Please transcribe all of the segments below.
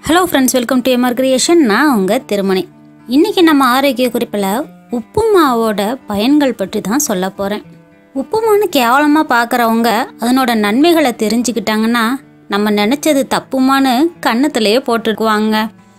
hello friends welcome to MR creation நான் உங்கள் திருமணி இன்றைக்கி நம்ம ஆரோக்கிய குறிப்பில் உப்புமாவோட பயன்கள் பற்றி தான் சொல்ல போகிறேன் உப்புமான்னு கேவலமாக பார்க்குறவங்க அதனோட நன்மைகளை தெரிஞ்சுக்கிட்டாங்கன்னா நம்ம நினச்சது தப்புமான்னு கன்னத்திலேயே போட்டுக்குவாங்க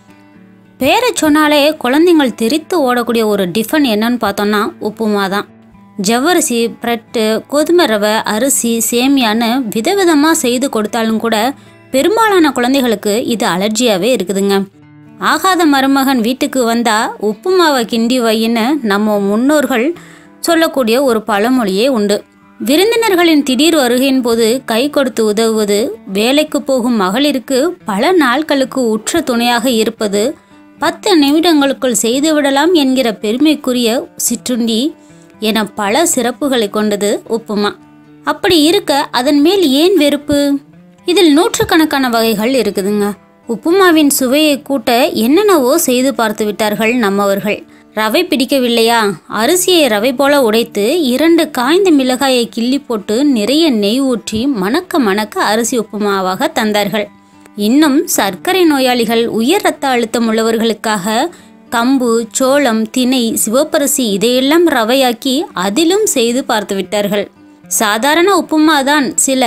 பேரை சொன்னாலே குழந்தைங்கள் தெரித்து ஓடக்கூடிய ஒரு டிஃபன் என்னன்னு பார்த்தோம்னா உப்புமா தான் ஜவ்வரிசி பிரெட்டு கோதுமை ரவை அரிசி சேமியான்னு விதவிதமாக செய்து கொடுத்தாலும் கூட பெரும்பாலான குழந்தைகளுக்கு இது அலர்ஜியாகவே இருக்குதுங்க ஆகாத மருமகன் வீட்டுக்கு வந்தா உப்புமாவை கிண்டி வையின்னு நம்ம முன்னோர்கள் சொல்லக்கூடிய ஒரு பழமொழியே உண்டு விருந்தினர்களின் திடீர் வருகையின் போது கை கொடுத்து உதவுவது வேலைக்கு போகும் மகளிருக்கு பல நாட்களுக்கு உற்ற துணையாக இருப்பது பத்து நிமிடங்களுக்குள் செய்துவிடலாம் என்கிற பெருமைக்குரிய சிற்றுண்டி என பல சிறப்புகளை கொண்டது உப்புமா அப்படி இருக்க அதன் மேல் ஏன் வெறுப்பு இதில் நூற்றுக்கணக்கான வகைகள் இருக்குதுங்க உப்புமாவின் சுவையை கூட்ட என்னென்னவோ செய்து பார்த்து விட்டார்கள் நம்மவர்கள் ரவை பிடிக்கவில்லையா அரிசியை ரவை போல உடைத்து இரண்டு காய்ந்த மிளகாயை கிள்ளி போட்டு நிறைய நெய் ஊற்றி மணக்க மணக்க அரிசி உப்புமாவாக தந்தார்கள் இன்னும் சர்க்கரை நோயாளிகள் உயர் ரத்த அழுத்தம் உள்ளவர்களுக்காக கம்பு சோளம் திணை சிவப்பரிசி இதையெல்லாம் ரவையாக்கி அதிலும் செய்து பார்த்து விட்டார்கள் சாதாரண உப்புமா தான் சில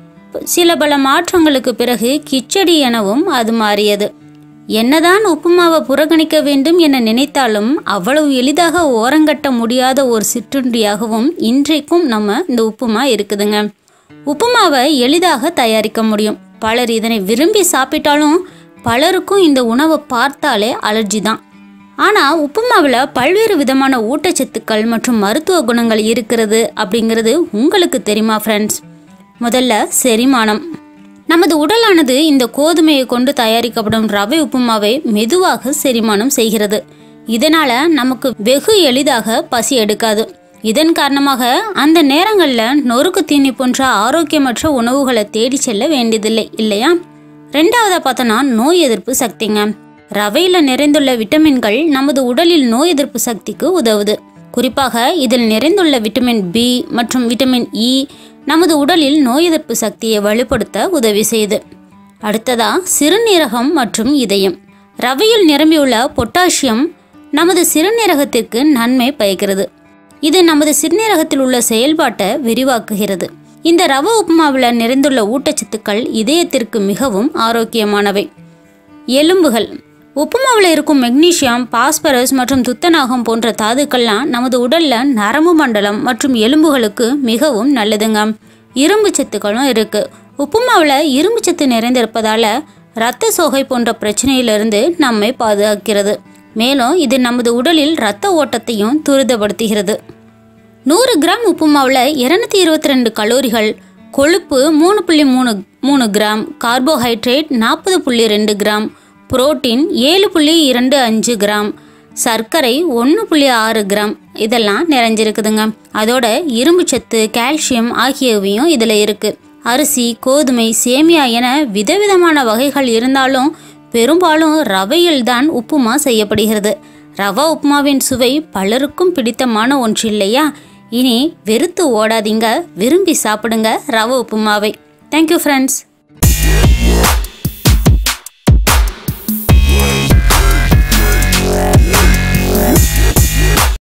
சில பல மாற்றங்களுக்கு பிறகு கிச்சடி எனவும் அது மாறியது என்னதான் உப்புமாவை புறக்கணிக்க வேண்டும் என நினைத்தாலும் அவ்வளவு எளிதாக ஓரங்கட்ட முடியாத ஒரு சிற்றுண்டியாகவும் இன்றைக்கும் நம்ம இந்த உப்புமா இருக்குதுங்க உப்புமாவை எளிதாக தயாரிக்க முடியும் பலர் இதனை விரும்பி சாப்பிட்டாலும் பலருக்கும் இந்த உணவை பார்த்தாலே அலர்ஜி தான் ஆனால் உப்புமாவில் பல்வேறு விதமான ஊட்டச்சத்துக்கள் மற்றும் மருத்துவ குணங்கள் இருக்கிறது அப்படிங்கிறது உங்களுக்கு தெரியுமா ஃப்ரெண்ட்ஸ் முதல்ல செரிமானம் நமது உடலானது இந்த கோதுமையை கொண்டு தயாரிக்கப்படும் ரவை உப்புமாவை மெதுவாக செரிமானம் செய்கிறது இதனால நமக்கு வெகு எளிதாக பசி எடுக்காது இதன் காரணமாக அந்த நேரங்களில் நொறுக்கு தீனி போன்ற ஆரோக்கியமற்ற உணவுகளை தேடி செல்ல வேண்டியதில்லை இல்லையா ரெண்டாவதா பார்த்தோன்னா நோய் எதிர்ப்பு சக்திங்க ரவையில நிறைந்துள்ள விட்டமின்கள் நமது உடலில் நோய் எதிர்ப்பு சக்திக்கு உதவுது குறிப்பாக இதில் நிறைந்துள்ள விட்டமின் பி மற்றும் விட்டமின் இ நமது உடலில் நோய் எதிர்ப்பு சக்தியை வலுப்படுத்த உதவி செய்யுது அடுத்ததா சிறுநீரகம் மற்றும் இதயம் ரவையில் நிரம்பியுள்ள பொட்டாசியம் நமது சிறுநீரகத்திற்கு நன்மை பயக்கிறது இது நமது சிறுநீரகத்தில் உள்ள செயல்பாட்டை விரிவாக்குகிறது இந்த ரவை உப்புமாவில் நிறைந்துள்ள ஊட்டச்சத்துக்கள் இதயத்திற்கு மிகவும் ஆரோக்கியமானவை எலும்புகள் உப்புமாவில் இருக்கும் மெக்னீசியம் பாஸ்பரஸ் மற்றும் துத்தநாகம் போன்ற தாதுக்கள்லாம் நமது உடல்ல நரம்பு மண்டலம் மற்றும் எலும்புகளுக்கு மிகவும் நல்லதுங்க இரும்பு சத்துக்களும் இருக்கு உப்புமாவில் இரும்பு சத்து நிறைந்திருப்பதால இரத்த சோகை போன்ற பிரச்சனையிலிருந்து நம்மை பாதுகாக்கிறது மேலும் இது நமது உடலில் இரத்த ஓட்டத்தையும் துரிதப்படுத்துகிறது நூறு கிராம் உப்புமாவில் இரநூத்தி இருபத்தி ரெண்டு கலோரிகள் கொழுப்பு மூணு புள்ளி மூணு மூணு கிராம் கார்போஹைட்ரேட் நாற்பது புள்ளி ரெண்டு கிராம் புரோட்டீன் ஏழு புள்ளி இரண்டு அஞ்சு கிராம் சர்க்கரை ஒன்று புள்ளி ஆறு கிராம் இதெல்லாம் நிறைஞ்சிருக்குதுங்க அதோட இரும்பு சத்து கால்சியம் ஆகியவையும் இதில் இருக்குது அரிசி கோதுமை சேமியா என விதவிதமான வகைகள் இருந்தாலும் பெரும்பாலும் ரவையில் தான் உப்புமா செய்யப்படுகிறது ரவா உப்புமாவின் சுவை பலருக்கும் பிடித்தமான ஒன்று இல்லையா இனி வெறுத்து ஓடாதீங்க விரும்பி சாப்பிடுங்க ரவா உப்புமாவை தேங்க்யூ ஃப்ரெண்ட்ஸ்